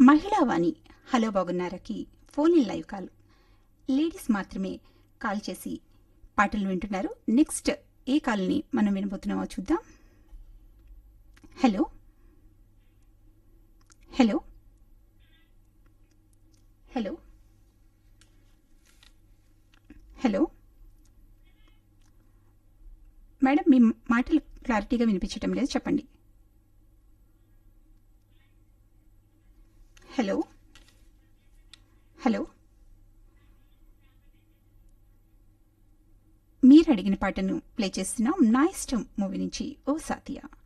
మహిళావాణి hello బాగున్నారకి phone in live call ladies మాత్రమే call చేసి పాటలు వింటున్నారు నెక్స్ట్ ఏ కాల్ని మనం వినబోతున్నామో చూద్దాం hello hello hello hello madam మీ మాటలు క్లారిటీగా వినిపించటం లేదు చెప్పండి హలో హలో మీరు అడిగిన పాటను ప్లే చేస్తున్నాం నా ఇష్టం మూవీ నుంచి ఓ సాతియా